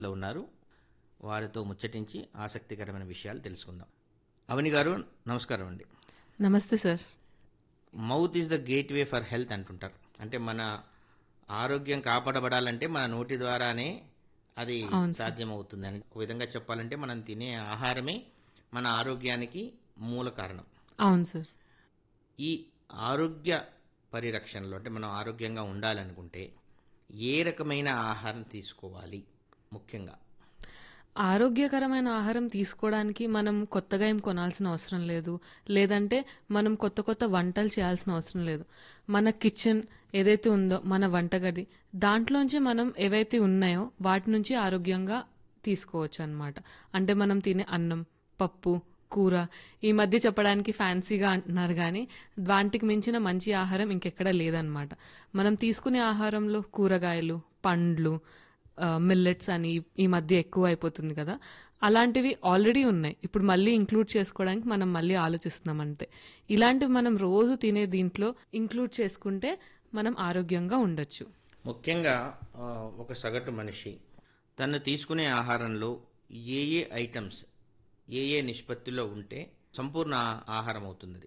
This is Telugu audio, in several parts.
లో ఉన్నారు వారితో ముచ్చటించి ఆసక్తికరమైన విషయాలు తెలుసుకుందాం అవని గారు నమస్కారం అండి నమస్తే sir mouth is the gateway for health అంటుంటారు అంటే మన ఆరోగ్యం కాపాడబడాలంటే మన నోటి ద్వారానే అది సాధ్యమవుతుంది అని ఒక విధంగా చెప్పాలంటే మనం తినే ఆహారమే మన ఆరోగ్యానికి మూల కారణం అవును సార్ ఈ ఆరోగ్య పరిరక్షణలో అంటే మనం ఆరోగ్యంగా ఉండాలనుకుంటే ఏ రకమైన ఆహారం తీసుకోవాలి ముఖ్యంగా ఆరోగ్యకరమైన ఆహారం తీసుకోవడానికి మనం కొత్తగా ఏం కొనాల్సిన అవసరం లేదు లేదంటే మనం కొత్త కొత్త వంటలు చేయాల్సిన అవసరం లేదు మన కిచెన్ ఏదైతే ఉందో మన వంటగది దాంట్లోంచి మనం ఏవైతే ఉన్నాయో వాటి నుంచి ఆరోగ్యంగా తీసుకోవచ్చు అన్నమాట అంటే మనం తినే అన్నం పప్పు కూర ఈ మధ్య చెప్పడానికి ఫ్యాన్సీగా అంటున్నారు కానీ వాటికి మించిన మంచి ఆహారం ఇంకెక్కడా లేదనమాట మనం తీసుకునే ఆహారంలో కూరగాయలు పండ్లు మిల్లెట్స్ అని ఈ మధ్య ఎక్కువ అయిపోతుంది కదా అలాంటివి ఆల్రెడీ ఉన్నాయి ఇప్పుడు మళ్ళీ ఇంక్లూడ్ చేసుకోవడానికి మనం మళ్ళీ ఆలోచిస్తున్నాం అంతే ఇలాంటివి మనం రోజు తినే దీంట్లో ఇంక్లూడ్ చేసుకుంటే మనం ఆరోగ్యంగా ఉండొచ్చు ముఖ్యంగా ఆ, ఒక సగటు మనిషి తను తీసుకునే ఆహారంలో ఏ ఏ ఐటమ్స్ ఏ ఏ నిష్పత్తిలో ఉంటే సంపూర్ణ ఆహారం అవుతుంది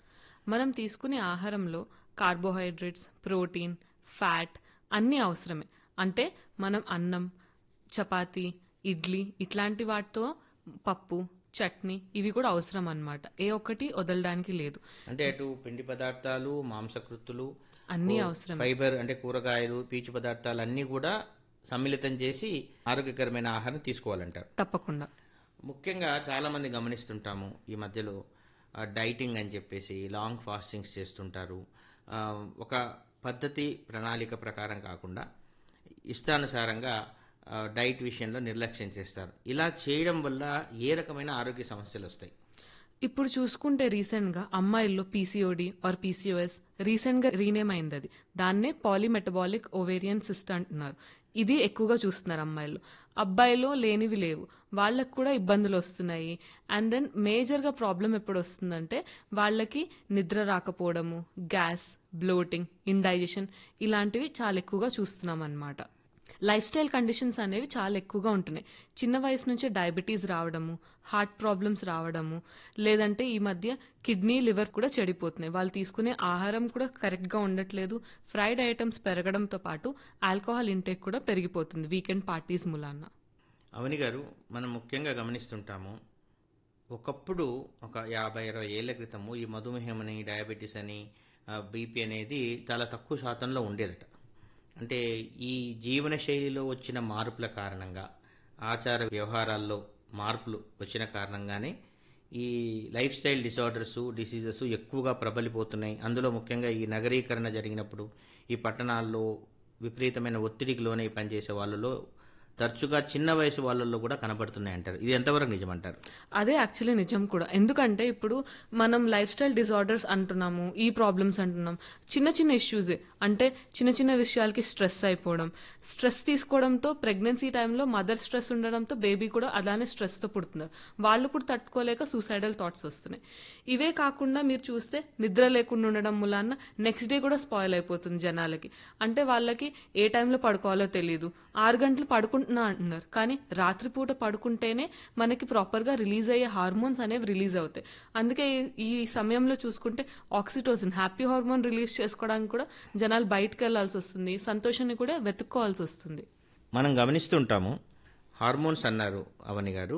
మనం తీసుకునే ఆహారంలో కార్బోహైడ్రేట్స్ ప్రోటీన్ ఫ్యాట్ అన్నీ అవసరమే అంటే మనం అన్నం చపాతీ ఇడ్లీ ఇట్లాంటి వాటితో పప్పు చట్నీ ఇవి కూడా అవసరం అన్నమాట ఏ ఒక్కటి వదలడానికి లేదు అంటే అటు పిండి పదార్థాలు మాంసకృత్తులు అన్నీ అవసరం ఫైబర్ అంటే కూరగాయలు పీచు పదార్థాలు అన్నీ కూడా సమ్మిళితం చేసి ఆరోగ్యకరమైన ఆహారం తీసుకోవాలంటారు తప్పకుండా ముఖ్యంగా చాలా మంది గమనిస్తుంటాము ఈ మధ్యలో ఆ, డైటింగ్ అని చెప్పేసి లాంగ్ ఫాస్టింగ్స్ చేస్తుంటారు ఆ, ఒక పద్ధతి ప్రణాళిక ప్రకారం కాకుండా ఇష్టానుసారంగా ఆ, డైట్ విషయంలో నిర్లక్ష్యం చేస్తారు ఇలా చేయడం వల్ల ఏ రకమైన ఆరోగ్య సమస్యలు వస్తాయి ఇప్పుడు చూసుకుంటే రీసెంట్ గా అమ్మాయిల్లో పీసీఓడి ఆర్ పీసీఓఎస్ రీసెంట్ గా రీనేమ్ అయింది అది దాన్నే పాలిమెటబాలిక్ ఓవేరియన్ సిస్ట్ అంటున్నారు ఇది ఎక్కువగా చూస్తున్నారు అమ్మాయిలు అబ్బాయిలో లేనివి లేవు వాళ్ళకు కూడా ఇబ్బందులు వస్తున్నాయి అండ్ దెన్ మేజర్ గా ప్రాబ్లం ఎప్పుడు వస్తుందంటే వాళ్ళకి నిద్ర రాకపోవడము గ్యాస్ బ్లోటింగ్ ఇండైజెషన్ ఇలాంటివి చాలా ఎక్కువగా చూస్తున్నాం అన్నమాట లైఫ్ స్టైల్ కండిషన్స్ అనేవి చాలా ఎక్కువగా ఉంటున్నాయి చిన్న వయసు నుంచే డయాబెటీస్ రావడము హార్ట్ ప్రాబ్లమ్స్ రావడము లేదంటే ఈ మధ్య కిడ్నీ లివర్ కూడా చెడిపోతున్నాయి వాళ్ళు తీసుకునే ఆహారం కూడా కరెక్ట్గా ఉండట్లేదు ఫ్రైడ్ ఐటమ్స్ పెరగడంతో పాటు ఆల్కహాల్ ఇంటేక్ కూడా పెరిగిపోతుంది వీకెండ్ పార్టీస్ మూలాన అవని గారు మనం ముఖ్యంగా గమనిస్తుంటాము ఒకప్పుడు ఒక యాభై అరవై ఏళ్ల క్రితము ఈ మధుమేహం అని డయాబెటీస్ అని బీపీ అనేది చాలా తక్కువ శాతంలో ఉండేదట అంటే ఈ జీవన శైలిలో వచ్చిన మార్పుల కారణంగా ఆచార వ్యవహారాల్లో మార్పులు వచ్చిన కారణంగానే ఈ లైఫ్ స్టైల్ డిసార్డర్స్ డిసీజెస్ ఎక్కువగా ప్రబలిపోతున్నాయి అందులో ముఖ్యంగా ఈ నగరీకరణ జరిగినప్పుడు ఈ పట్టణాల్లో విపరీతమైన ఒత్తిడికి లోనై పనిచేసే వాళ్ళలో తరచుగా చిన్న వయసు వాళ్ళల్లో కూడా కనబడుతున్నాయి అంటారు ఇది ఎంతవరకు నిజమంటారు అదే యాక్చువల్లీ నిజం కూడా ఎందుకంటే ఇప్పుడు మనం లైఫ్ స్టైల్ డిజార్డర్స్ అంటున్నాము ఈ ప్రాబ్లమ్స్ అంటున్నాం చిన్న చిన్న ఇష్యూసే అంటే చిన్న చిన్న విషయాలకి స్ట్రెస్ అయిపోవడం స్ట్రెస్ తీసుకోవడంతో ప్రెగ్నెన్సీ టైంలో మదర్ స్ట్రెస్ ఉండడంతో బేబీ కూడా అలానే స్ట్రెస్తో పుడుతున్నారు వాళ్ళు కూడా తట్టుకోలేక సూసైడల్ థాట్స్ వస్తున్నాయి ఇవే కాకుండా మీరు చూస్తే నిద్ర లేకుండా ఉండడం మూలాన నెక్స్ట్ డే కూడా స్పాయిల్ అయిపోతుంది జనాలకి అంటే వాళ్ళకి ఏ టైంలో పడుకోవాలో తెలియదు ఆరు గంటలు పడుకుంటున్నా అంటున్నారు కానీ రాత్రిపూట పడుకుంటేనే మనకి ప్రాపర్గా రిలీజ్ అయ్యే హార్మోన్స్ అనేవి రిలీజ్ అవుతాయి అందుకే ఈ- ఈ సమయంలో చూసుకుంటే ఆక్సిటోసిన్ హ్యాపీ హార్మోన్ రిలీజ్ చేసుకోవడానికి కూడా జనాలు బయటకు వెళ్లాల్సి వస్తుంది సంతోషాన్ని కూడా వెతుక్కోవాల్సి వస్తుంది మనం గమనిస్తుంటాము హార్మోన్స్ అన్నారు అవని గారు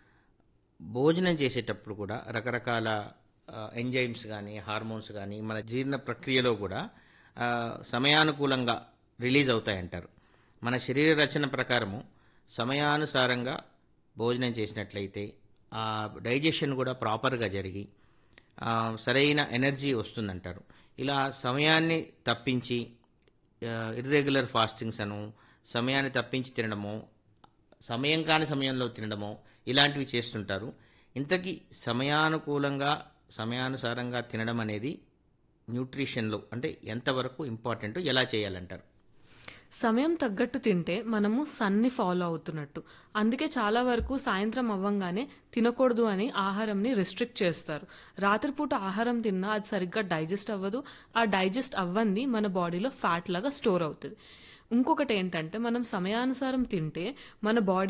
భోజనం చేసేటప్పుడు కూడా రకరకాల ఎంజైమ్స్ కానీ హార్మోన్స్ కానీ మన జీర్ణ ప్రక్రియలో కూడా ఆ, సమయానుకూలంగా రిలీజ్ అవుతాయంటారు మన శరీర రచన ప్రకారము సమయానుసారంగా భోజనం చేసినట్లయితే ఆ డైజెషన్ కూడా ప్రాపర్గా జరిగి ఆ, సరైన ఎనర్జీ వస్తుందంటారు ఇలా సమయాన్ని తప్పించి ఇర్రెగ్యులర్ ఫాస్టింగ్స్ అను సమయాన్ని తప్పించి తినడము సమయం కాని సమయంలో తినడము ఇలాంటివి చేస్తుంటారు ఇంతకీ సమయానుకూలంగా సమయానుసారంగా తినడం అనేది న్యూట్రిషన్లో అంటే ఎంతవరకు ఇంపార్టెంట్ ఎలా చేయాలంటారు సమయం తగ్గట్టు తింటే మనము సన్ని ఫాలో అవుతున్నట్టు అందుకే చాలా వరకు సాయంత్రం అవ్వంగానే తినకూడదు అని ఆహారంని రిస్ట్రిక్ట్ చేస్తారు రాత్రిపూట ఆహారం తిన్నా అది సరిగ్గా డైజెస్ట్ అవ్వదు ఆ డైజెస్ట్ అవ్వంది మన బాడీలో ఫ్యాట్ లాగా స్టోర్ అవుతుంది ఇంకొకటి ఏంటంటే మనం సమయానుసారం తింటే మన బాడీ